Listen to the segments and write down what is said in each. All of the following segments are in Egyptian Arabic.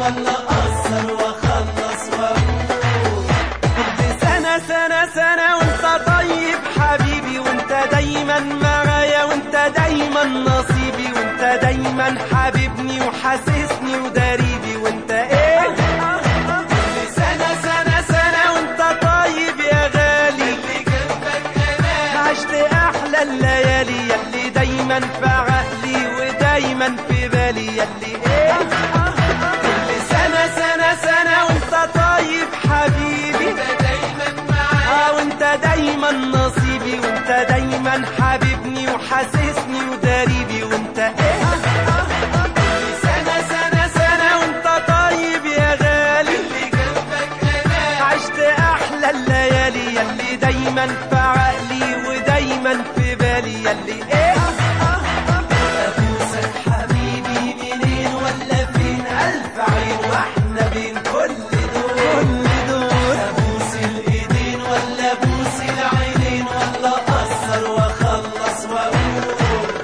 ولا اقصر واخلص واقول كل سنة سنة سنة وانت طيب حبيبي وانت دايما معايا وانت دايما نصيبي وانت دايما حبيبني وحاسسني وداريبي وانت ايه كل سنة سنة سنة وانت طيب يا غالي اللي جنبك انا عشت احلى الليالي يلي دايما في عقلي ودايما في بالي يلي ايه كل سنة سنة سنة وانت طيب حبيبي انت دايما معايا اه وانت دايما نصيبي وانت دايما حبيبني وحاسسني وداريبي وانت ايه كل سنة سنة سنة وانت طيب يا غالي اللي جنبك انا عشت احلى الليالي يلي دايما في عقلي ودايما في بالي يلي ايه ابوسك حبيبي منين ولا فين الف عين واحنا بين كل دول كل دول ابوس الايدين ولا ابوس العينين ولا اقصر واخلص واقول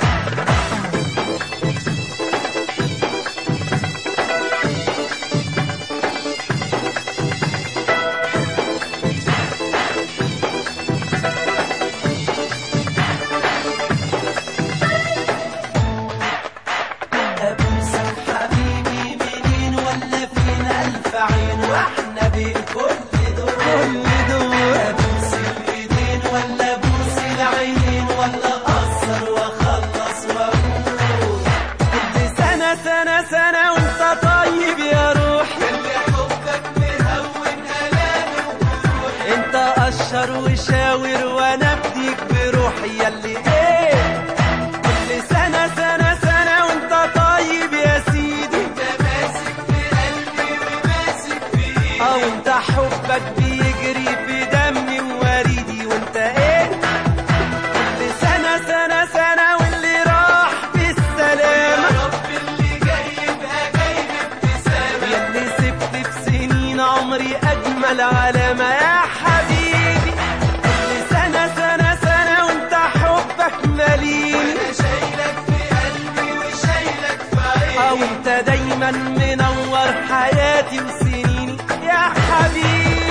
ابوسك حبيبي منين ولا فين الف عين واحنا بين كل دول كل دول ابوس الايدين ولا ابوس العينين ولا اقصر واخلص واقول كل سنة سنة سنة وانت طيب يا روحي اللي حبك مهون الامي وجروحي انت قشر وشاور وانا بديك بروحي يلي ايه كل سنة سنة سنة وانت طيب يا سيدي انت ماسك في قلبي وماسك في ايدي اه وانت حبك بيجري في دمي ووريدي وانت ايه كل سنة سنة سنة واللي راح بالسلامة يا رب اللي جاي يبقى جاي بابتسامه يلي سبت في سنين عمري أجمل علامة يا حبيبي كل سنة سنة سنة وانت حبك مليني وانا شايلك في قلبي وشايلك في اه عيني وانت دايما منور حياتي وسنيني يا حبيبي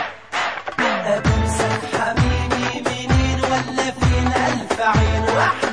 ابوسك حبيبي منين ولا فين الف عين واحنا